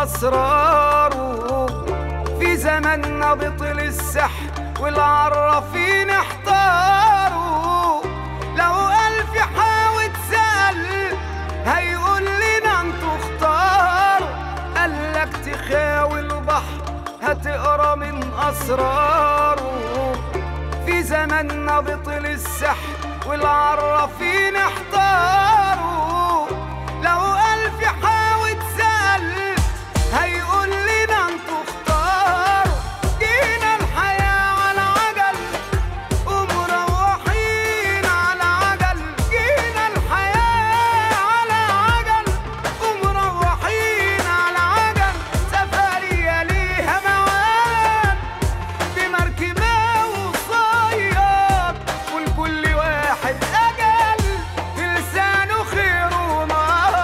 أسراره في زماننا بطل السحر والعرافين احتاروا لو ألف حاول سأل هيقول لنا انتوا اختاروا قالك تخاوي البحر هتقرا من أسراره في زماننا بطل السحر والعرافين احتاروا لو ألف حاول سأل هيقول لنا انتوا اختاروا جينا الحياة على عجل ومروحين على عجل جينا الحياة على عجل ومروحين على عجل سفرية ليها مواد بمركبة وصياد ولكل واحد أجل في لسانه خير ونار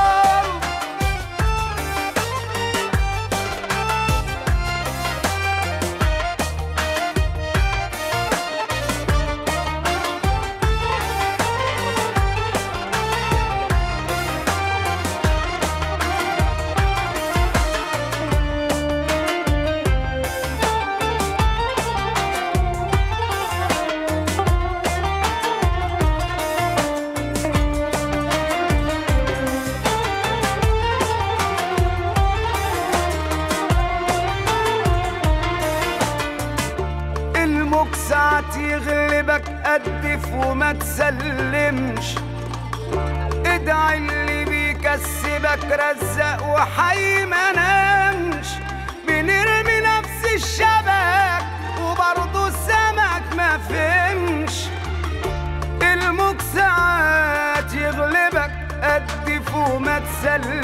الموج ساعات يغلبك قدف وما تسلمش ادعي اللي بيكسبك رزق وحي ما نامش بنرمي نفس الشبك وبرضه السمك ما فهمش الموج ساعات يغلبك قدف وما تسلمش